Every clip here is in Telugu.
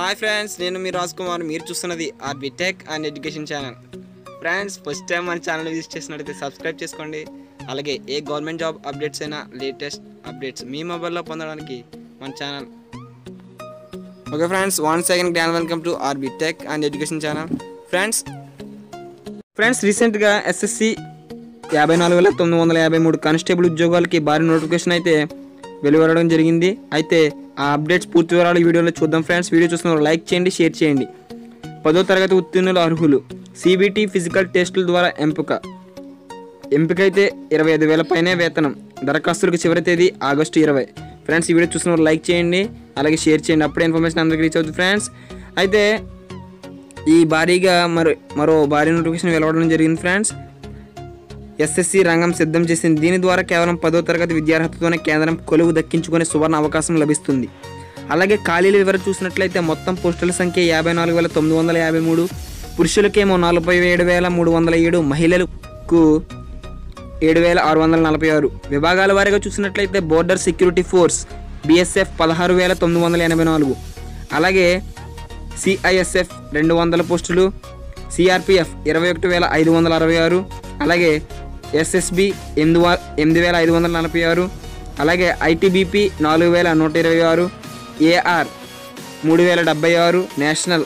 హాయ్ ఫ్రెండ్స్ నేను మీ రాజ్ కుమార్ మీరు చూస్తున్నది RB tech and education channel friends first time మన ఛానల్ విజిట్ చేసినట్లయితే సబ్స్క్రైబ్ చేసుకోండి అలాగే ఏ గవర్నమెంట్ జాబ్ అప్డేట్స్ అయినా లేటెస్ట్ అప్డేట్స్ మీ మొబైల్లో పొందడానికి మన channel okay friends one second grand welcome to RB tech and education channel friends friends రీసెంట్గా ఎస్ఎస్సి యాభై నాలుగు వేల తొమ్మిది వందల యాభై మూడు కానిస్టేబుల్ ఉద్యోగాలకి భారీ నోటిఫికేషన్ అయితే వెలువడడం జరిగింది అయితే ఆ అప్డేట్స్ పూర్తి వివరాలు ఈ వీడియోలో చూద్దాం ఫ్రెండ్స్ వీడియో చూస్తున్న లైక్ చేయండి షేర్ చేయండి పదో తరగతి ఉత్తీర్ణుల అర్హులు సిబిటి ఫిజికల్ టెస్టుల ద్వారా ఎంపిక ఎంపిక అయితే ఇరవై ఐదు వేల పైనే వేతనం దరఖాస్తులకు చివరి తేదీ ఆగస్టు ఇరవై ఫ్రెండ్స్ ఈ వీడియో చూసిన లైక్ చేయండి అలాగే షేర్ చేయండి అప్పుడే ఇన్ఫర్మేషన్ అందరికీ రీచ్ అవుతుంది ఫ్రెండ్స్ అయితే ఈ భారీగా మరో మరో భారీ నోటిఫికేషన్ వెలువడడం జరిగింది ఫ్రెండ్స్ ఎస్ఎస్సి రంగం సిద్ధం చేసింది దీని ద్వారా కేవలం పదో తరగతి విద్యార్హతతోనే కేంద్రం కొలువు దక్కించుకునే సువర్ణ అవకాశం లభిస్తుంది అలాగే ఖాళీల వివరం చూసినట్లయితే మొత్తం పోస్టుల సంఖ్య యాభై నాలుగు వేల తొమ్మిది వందల యాభై మూడు పురుషులకేమో నలభై ఏడు వేల మూడు వందల ఏడు మహిళలకు ఏడు వేల ఆరు వందల నలభై ఆరు విభాగాల వారీగా చూసినట్లయితే బోర్డర్ సెక్యూరిటీ ఫోర్స్ బిఎస్ఎఫ్ పదహారు వేల తొమ్మిది వందల ఎనభై నాలుగు అలాగే సిఐఎస్ఎఫ్ రెండు వందల పోస్టులు సిఆర్పిఎఫ్ ఇరవై ఒకటి వేల ఐదు వందల అరవై ఆరు అలాగే ఎస్ఎస్బి ఎనిమిది వ- ఎనిమిది వేల ఐదు వందల నలభై ఆరు అలాగే ఐటీబీపీ నాలుగు వేల నూట ఇరవై ఆరు ఏఆర్ మూడు వేల డెబ్బై ఆరు నేషనల్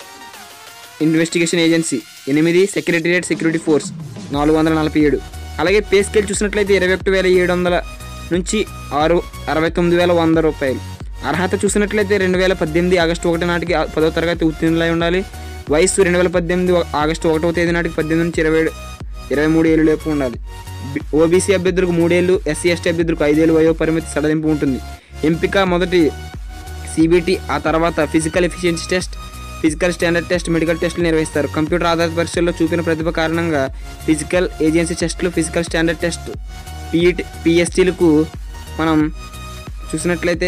ఇన్వెస్టిగేషన్ ఏజెన్సీ ఎనిమిది సెక్రటరియట్ సెక్యూరిటీ ఫోర్స్ నాలుగు వందల నలభై ఏడు అలాగే పే స్కేల్ చూసినట్లయితే ఇరవై ఒకటి వేల ఏడు వందల నుంచి ఆరు అరవై తొమ్మిది వేల వంద రూపాయలు అర్హత చూసినట్లయితే రెండు వేల పద్దెనిమిది ఆగస్టు ఒకటి నాటికి ఆ- పదో తరగతి ఉత్తీర్ణులై ఉండాలి వయస్సు రెండు వేల పద్దెనిమిది ఆగస్టు ఒకటవ తేదీ నాటికి పద్దెనిమిది నుంచి ఇరవై ఏడు ఇరవై మూడు ఏళ్ళు లేపు ఉండాలి బి- ఓబీసీ అభ్యర్థులకు మూడేళ్ళు ఎస్సీ ఎస్టీ అభ్యర్థులకు ఐదేళ్ళు వయో పరిమితి సడలింపు ఉంటుంది ఎంపిక మొదటి సిబిటి ఆ తర్వాత physical efficiency test physical standard test medical టెస్టులు నిర్వహిస్తారు కంప్యూటర్ ఆధారిత పరీక్షల్లో చూపిన ప్రతిభ కారణంగా ఫిజికల్ ఏజెన్సీ టెస్టులు ఫిజికల్ స్టాండర్డ్ టెస్ట్ పిఈటి పిఎస్టీలకు మనం చూసినట్లయితే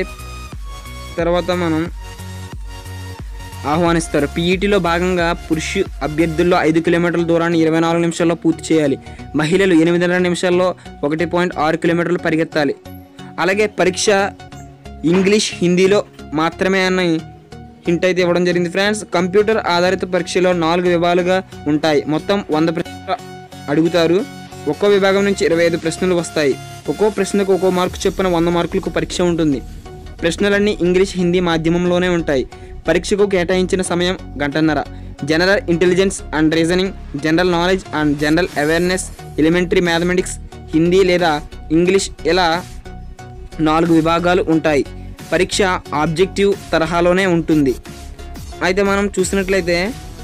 తర్వాత మనం ఆహ్వానిస్తారు పీఈటీలో భాగంగా పురుష అభ్యర్థుల్లో ఐదు కిలోమీటర్ల దూరాన్ని ఇరవై నాలుగు నిమిషాల్లో పూర్తి చేయాలి మహిళలు ఎనిమిదిన్నర నిమిషాల్లో ఒకటి పాయింట్ ఆరు కిలోమీటర్లు పరిగెత్తాలి అలాగే పరీక్ష ఇంగ్లీష్ హిందీలో మాత్రమే అని హింట్ అయితే ఇవ్వడం జరిగింది ఫ్రెండ్స్ కంప్యూటర్ ఆధారిత పరీక్షలో నాలుగు విభాగాలుగా ఉంటాయి మొత్తం వంద ప్రశ్నలు అడుగుతారు ఒక్కో విభాగం నుంచి ఇరవై ఐదు ప్రశ్నలు వస్తాయి ఒక్కో ప్రశ్నకు ఒక్కో మార్కు చొప్పున వంద మార్కులకు పరీక్ష ఉంటుంది ప్రశ్నలన్నీ ఇంగ్లీష్ హిందీ మాధ్యమంలోనే ఉంటాయి పరీక్షకు కేటాయించిన సమయం గంటన్నర general intelligence and reasoning general knowledge and general awareness elementary mathematics Hindi లేదా ఇంగ్లీష్ ఇలా నాలుగు విభాగాలు ఉంటాయి పరీక్ష ఆబ్జెక్టివ్ తరహాలోనే ఉంటుంది అయితే మనం చూసినట్లయితే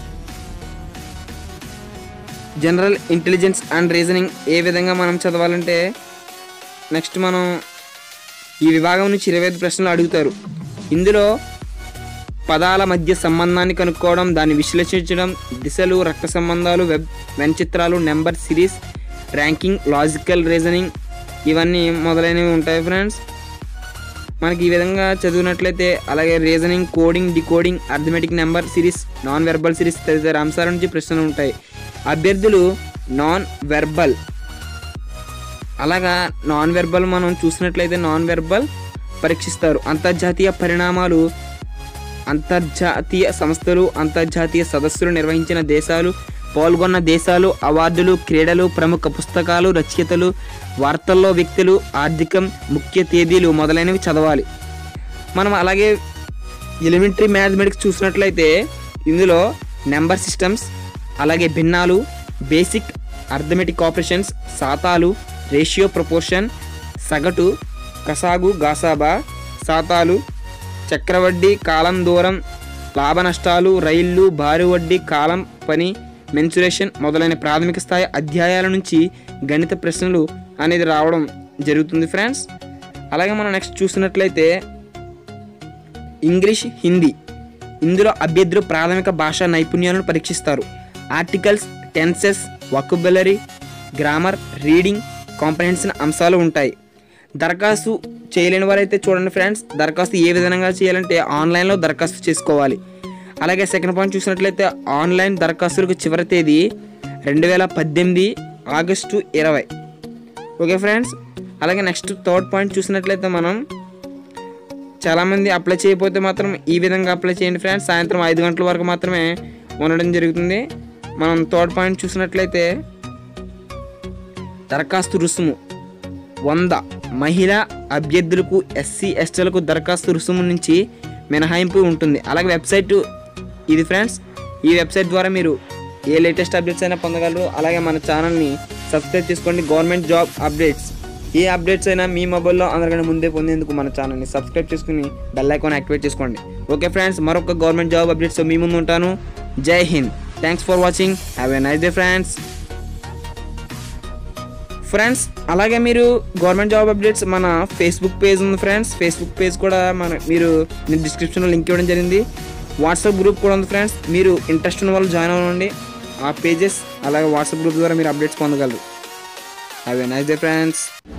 జనరల్ ఇంటెలిజెన్స్ అండ్ రీజనింగ్ ఏ విధంగా మనం చదవాలంటే నెక్స్ట్ మనం ఈ విభాగం నుంచి ఇరవై ఐదు ప్రశ్నలు అడుగుతారు ఇందులో పదాల మధ్య సంబంధాన్ని కనుక్కోవడం దాన్ని విశ్లేషించడం దిశలు రక్త సంబంధాలు వెబ్ వెన్చిత్రాలు number series ranking logical reasoning ఇవన్నీ మొదలైనవి ఉంటాయి ఫ్రెండ్స్ మనకి ఈ విధంగా చదివినట్లయితే అలాగే reasoning coding decoding arithmetic number series non verbal series తదితర అంశాల నుంచి ప్రశ్నలు ఉంటాయి అభ్యర్థులు నాన్ వెర్బల్ అలాగా నాన్ వెర్బల్ మనం చూసినట్లయితే నాన్ వెర్బల్ పరీక్షిస్తారు అంతర్జాతీయ పరిణామాలు అంతర్జాతీయ సంస్థలు అంతర్జాతీయ సదస్సులు నిర్వహించిన దేశాలు పాల్గొన్న దేశాలు అవార్డులు క్రీడలు ప్రముఖ పుస్తకాలు రచయితలు వార్తల్లో వ్యక్తులు ఆర్థికం ముఖ్య తేదీలు మొదలైనవి చదవాలి మనం అలాగే ఎలిమెంటరీ మ్యాథమెటిక్స్ చూసినట్లయితే ఇందులో నెంబర్ సిస్టమ్స్ అలాగే భిన్నాలు బేసిక్ అర్థమెటిక్ ఆపరేషన్స్ శాతాలు రేషియో ప్రపోర్షన్ సగటు కసాగు గాసాబా శాతాలు చక్రవడ్డీ కాలం దూరం లాభ నష్టాలు రైళ్లు భారీ వడ్డీ కాలం పని మెన్సురేషన్ మొదలైన ప్రాథమిక స్థాయి అధ్యాయాల నుంచి గణిత ప్రశ్నలు అనేది రావడం జరుగుతుంది ఫ్రెండ్స్ అలాగే మనం నెక్స్ట్ చూసినట్లయితే ఇంగ్లీష్ హిందీ ఇందులో అభ్యర్థులు ప్రాథమిక భాషా నైపుణ్యాలను పరీక్షిస్తారు articles tenses vocabulary grammar reading comprehension అంశాలు ఉంటాయి దరఖాస్తు చేయలేని వారైతే చూడండి ఫ్రెండ్స్ దరఖాస్తు ఏ విధంగా చేయాలంటే ఆన్లైన్లో దరఖాస్తు చేసుకోవాలి అలాగే సెకండ్ పాయింట్ చూసినట్లయితే ఆన్లైన్ దరఖాస్తులకు చివరి తేదీ రెండు వేల పద్దెనిమిది ఆగస్టు ఇరవై ఓకే ఫ్రెండ్స్ అలాగే నెక్స్ట్ థర్డ్ పాయింట్ చూసినట్లయితే మనం చాలామంది అప్లై చేయకపోతే మాత్రం ఈ విధంగా అప్లై చేయండి ఫ్రెండ్స్ సాయంత్రం ఐదు గంటల వరకు మాత్రమే ఉండడం జరుగుతుంది మనం థర్డ్ పాయింట్ చూసినట్లయితే దరఖాస్తు రుసుము వంద మహిళా అభ్యర్థులకు ఎస్సీ ఎస్టీలకు దరఖాస్తు రుసుము నుంచి మినహాయింపు ఉంటుంది అలాగే వెబ్సైట్ ఇది ఫ్రెండ్స్ ఈ వెబ్సైట్ ద్వారా మీరు ఏ లేటెస్ట్ అప్డేట్స్ అయినా పొందగలరు అలాగే మన ఛానల్ని సబ్స్క్రైబ్ చేసుకోండి గవర్నమెంట్ జాబ్ అప్డేట్స్ ఏ అప్డేట్స్ అయినా మీ మొబైల్లో అందరికంటే ముందే పొందేందుకు మన ఛానల్ని సబ్స్క్రైబ్ చేసుకుని బెల్ ఐకాన్ యాక్టివేట్ చేసుకోండి ఓకే ఫ్రెండ్స్ మరొక గవర్నమెంట్ జాబ్ అప్డేట్స్తో మీ ముందు ఉంటాను Jai Hind thanks for watching have a nice day friends friends అలాగే మీరు గవర్నమెంట్ జాబ్ అప్డేట్స్ మన ఫేస్బుక్ పేజ్ ఉంది ఫ్రెండ్స్ ఫేస్బుక్ పేజ్ కూడా మన మీరు నేను డిస్క్రిప్షన్లో లింక్ ఇవ్వడం జరిగింది వాట్సాప్ గ్రూప్ కూడా ఉంది ఫ్రెండ్స్ మీరు ఇంట్రెస్ట్ ఉన్న వాళ్ళు జాయిన్ అవ్వండి ఆ పేజెస్ అలాగే వాట్సాప్ గ్రూప్ ద్వారా మీరు అప్డేట్స్ పొందగలరు have a nice day friends